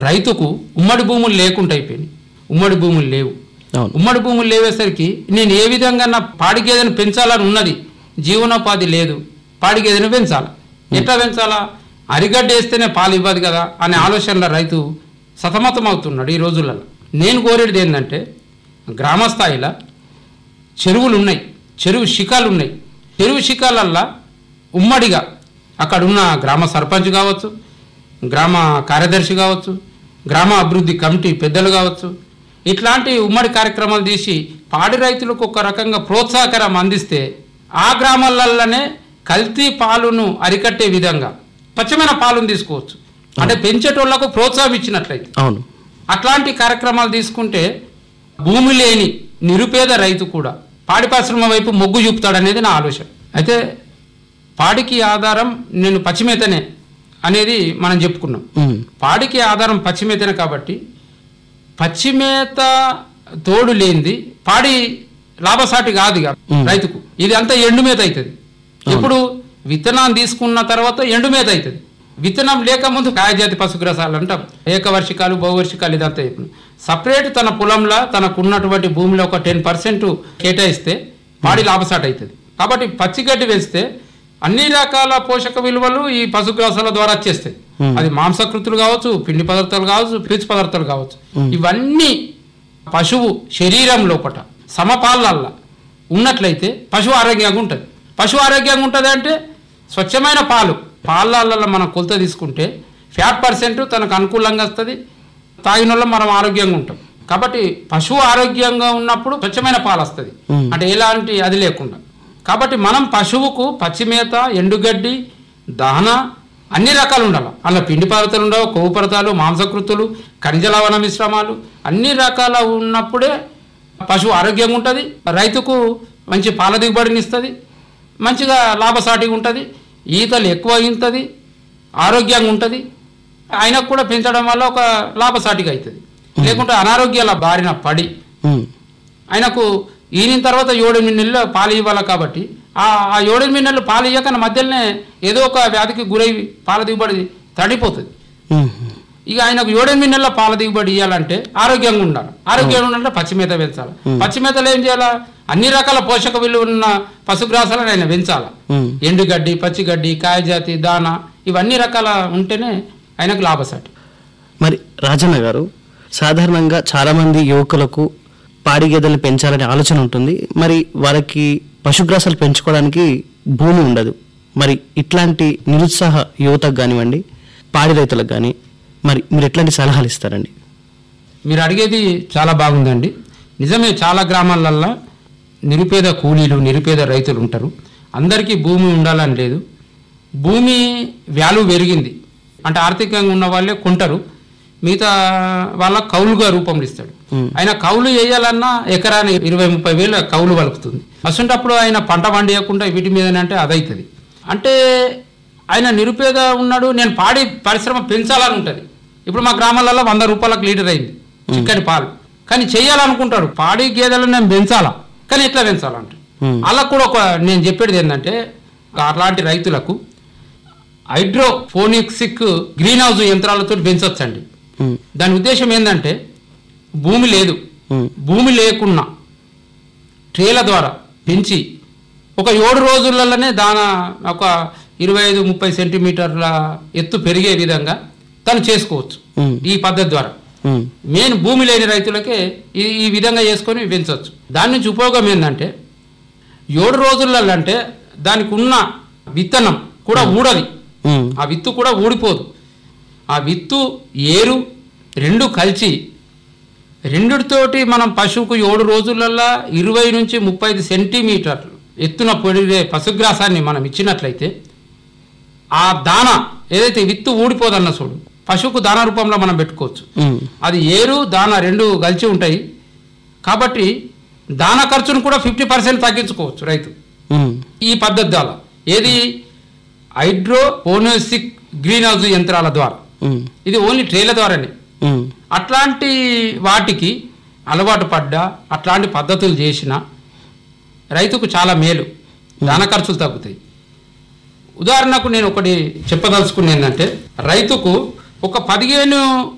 రైతుకు ఉమ్మడి భూములు లేకుండా అయిపోయినాయి ఉమ్మడి భూములు లేవు అవును ఉమ్మడి భూములు లేవేసరికి నేను ఏ విధంగా నా పాడి గేదెను పెంచాలని ఉన్నది జీవనోపాధి లేదు పాడి గేదెను పెంచాలా ఎట్లా పెంచాలా అరిగడ్డ వేస్తేనే పాలు ఇవ్వదు కదా అనే ఆలోచనలో రైతు సతమతం అవుతున్నాడు ఈ రోజులలో నేను కోరేది ఏంటంటే గ్రామ స్థాయిలో చెరువులు ఉన్నాయి చెరువు శిఖాలు ఉన్నాయి చెరువు శిఖాలల్లా ఉమ్మడిగా అక్కడున్న గ్రామ సర్పంచ్ కావచ్చు గ్రామ కార్యదర్శి కావచ్చు గ్రామ అభివృద్ధి కమిటీ పెద్దలు కావచ్చు ఇట్లాంటి ఉమ్మడి కార్యక్రమాలు తీసి పాడి రైతులకు ఒక రకంగా ప్రోత్సాహకరం అందిస్తే ఆ గ్రామాలలోనే కల్తీ పాలును అరికట్టే విధంగా స్వచ్ఛమైన పాలును తీసుకోవచ్చు అంటే పెంచేటోళ్లకు ప్రోత్సాహం ఇచ్చినట్లయితే అవును అట్లాంటి కార్యక్రమాలు తీసుకుంటే భూమి లేని నిరుపేద రైతు కూడా పాడి పరిశ్రమ వైపు మొగ్గు చూపుతాడనేది నా ఆలోచన అయితే పాడికి ఆధారం నేను పచ్చిమేతనే అనేది మనం చెప్పుకున్నాం ఉమ్. పాడికి ఆధారం పచ్చిమేతనే కాబట్టి పచ్చిమేత తోడు లేనిది పాడి లాభసాటి కాదు ఇక మ్మ్. రైతుకు ఇది అంతా ఎండుమేత అవుతుంది ఇప్పుడు విత్తనాన్ని తీసుకున్న తర్వాత ఎండుమేత అవుతుంది విత్తనం లేక ముందు కాయజాతి పశుగ్రసాలు అంటాం ఏకవర్షికాలు బహువర్షికాలు ఇదంతా ఇప్పుడు సపరేట్ తన పొలంలో తనకున్నటువంటి భూమిలో ఒక టెన్ పర్సెంట్ కేటాయిస్తే పాడి లాభసాటి అవుతుంది కాబట్టి పచ్చిగడ్డి వేస్తే అన్ని రకాల పోషక విలువలు ఈ పశుగ్రాసాల ద్వారా వచ్చేస్తాయి Hmm. అది మాంసకృతులు కావచ్చు పిండి పదార్థాలు కావచ్చు పీచు పదార్థాలు కావచ్చు ఇవన్నీ పశువు శరీరం లోపట సమపాలల్లా ఉన్నట్లయితే పశువు ఆరోగ్యంగా ఉంటుంది పశువు ఆరోగ్యంగా ఉంటుంది అంటే స్వచ్ఛమైన పాలు పాలల్లో మనం కొలత తీసుకుంటే ఫ్యాట్ పర్సెంట్ తనకు అనుకూలంగా వస్తుంది తాగిన వాళ్ళం మనం ఆరోగ్యంగా ఉంటాం కాబట్టి పశువు ఆరోగ్యంగా ఉన్నప్పుడు స్వచ్ఛమైన పాలు వస్తుంది మ్మ్. అంటే ఎలాంటి అది లేకుండా కాబట్టి మనం పశువుకు పచ్చిమేత ఎండుగడ్డి దాన అన్ని రకాలు ఉండాలి అందులో పిండి పదార్థాలు ఉండవు కొవ్వు పదార్థాలు మాంసకృతులు ఖనిజ లవణ మిశ్రమాలు అన్ని రకాల ఉన్నప్పుడే పశువు ఆరోగ్యంగా ఉంటుంది రైతుకు మంచి పాల దిగుబడిని ఇస్తుంది మంచిగా లాభసాటిగా ఉంటుంది ఈతలు ఎక్కువ ఇంతది ఆరోగ్యంగా ఉంటుంది ఆయనకు కూడా పెంచడం వల్ల ఒక లాభసాటిగా అవుతుంది లేకుంటే అనారోగ్యాల బారిన పడి ఉమ్. ఆయనకు ఈనిన తర్వాత ఏడెనిమిది నెలలు పాలు ఇవ్వాలి కాబట్టి ఆ ఆ ఏడెనిమిది నెలలు పాలు ఇవ్వకన మధ్యలోనే ఏదో ఒక వ్యాధికి గురై పాల దిగుబడి తడిపోతుంది ఉమ్. ఇక ఆయనకు ఏడెనిమిది నెలల పాల దిగుబడి ఇవ్వాలంటే ఆరోగ్యంగా ఉండాలి ఆరోగ్యంగా ఉండాలంటే పచ్చిమేత పెంచాలి పచ్చిమేతలు ఏం చేయాలా అన్ని రకాల పోషక విలువ ఉన్న పశుగ్రాసాలను ఆయన పెంచాలి ఉమ్. ఎండుగడ్డి పచ్చిగడ్డి కాయజాతి దాన ఇవన్నీ రకాల ఉంటేనే ఆయనకు లాభసాటి మరి రాజన్న గారు సాధారణంగా చాలామంది యువకులకు పాడి గేదెలు పెంచాలనే ఆలోచన ఉంటుంది మరి వాళ్ళకి పశుగ్రాసాలు పెంచుకోవడానికి భూమి ఉండదు మరి ఇట్లాంటి నిరుత్సాహ యువతకు కానివ్వండి పాడి రైతులకు కానీ మరి మీరు ఎట్లాంటి సలహాలు ఇస్తారండి మీరు అడిగేది చాలా బాగుందండి నిజమే చాలా గ్రామాలల్లో నిరుపేద కూలీలు నిరుపేద రైతులు ఉంటారు అందరికీ భూమి ఉండాలని లేదు భూమి వాల్యూ పెరిగింది అంటే ఆర్థికంగా ఉన్న వాళ్ళే కొంటారు మిగతా వాళ్ళ కౌలుగా రూపంలో ఇస్తాడు Hmm. ఆయన కౌలు వేయాలన్నా ఎకరాని ఇరవై ముప్పై వేలు కౌలు వలుకుతుంది అసంటప్పుడు ఆయన పంట పండియకుండా వీటి మీదనే అంటే అదవుతుంది అంటే ఆయన నిరుపేద ఉన్నాడు నేను పాడి పరిశ్రమ పెంచాలని ఉంటుంది ఇప్పుడు మా గ్రామాలలో వంద రూపాయలకు లీటర్ అయింది చిక్కని పాలు కానీ చేయాలనుకుంటాడు పాడి గేదెలను నేను పెంచాలా కానీ ఎట్లా పెంచాలంట Hmm. అలా కూడా ఒక నేను చెప్పేది ఏంటంటే అలాంటి రైతులకు హైడ్రోఫోనిక్సిక్ గ్రీన్ హౌస్ యంత్రాలతో పెంచొచ్చండి ఉమ్. దాని ఉద్దేశం ఏంటంటే భూమి లేదు ఉమ్. భూమి లేకున్నా ట్రేల ద్వారా పెంచి ఒక ఏడు రోజులలోనే దాన ఒక ఇరవై ఐదు ముప్పై సెంటీమీటర్ల ఎత్తు పెరిగే విధంగా తను చేసుకోవచ్చు ఉమ్. ఈ పద్ధతి ద్వారా ఉమ్. మెయిన్ భూమి లేని రైతులకే ఈ ఈ విధంగా చేసుకొని పెంచవచ్చు దాని నుంచి ఉపయోగం ఏంటంటే ఏడు రోజులలో అంటే దానికి ఉన్న విత్తనం కూడా ఊడది ఉమ్. ఆ విత్తు కూడా ఊడిపోదు ఆ విత్తు ఏరు రెండు కలిసి రెండుతోటి మనం పశువుకు ఏడు రోజులల్లో ఇరవై నుంచి ముప్పై ఐదు సెంటీమీటర్లు ఎత్తున పొడిగే పశుగ్రాసాన్ని మనం ఇచ్చినట్లయితే ఆ దాన ఏదైతే విత్తు ఊడిపోదన్న చూడు పశువుకు దాన రూపంలో మనం పెట్టుకోవచ్చు ఉమ్. అది ఏరు దాన రెండు కలిసి ఉంటాయి కాబట్టి దాన ఖర్చును కూడా ఫిఫ్టీ పర్సెంట్ తగ్గించుకోవచ్చు రైతు ఉమ్. ఈ పద్ధతి ద్వారా ఏది హైడ్రోపోనోసిక్ గ్రీన్ హౌస్ యంత్రాల ద్వారా ఉమ్. ఇది ఓన్లీ ట్రేల ద్వారానే ఉమ్. అట్లాంటి వాటికి అలవాటు పడ్డా అట్లాంటి పద్ధతులు చేసిన రైతుకు చాలా మేలు దాన ఖర్చులు తగ్గుతాయి ఉదాహరణకు నేను ఒకటి చెప్పదలుచుకుని ఏంటంటే రైతుకు ఒక పదిహేను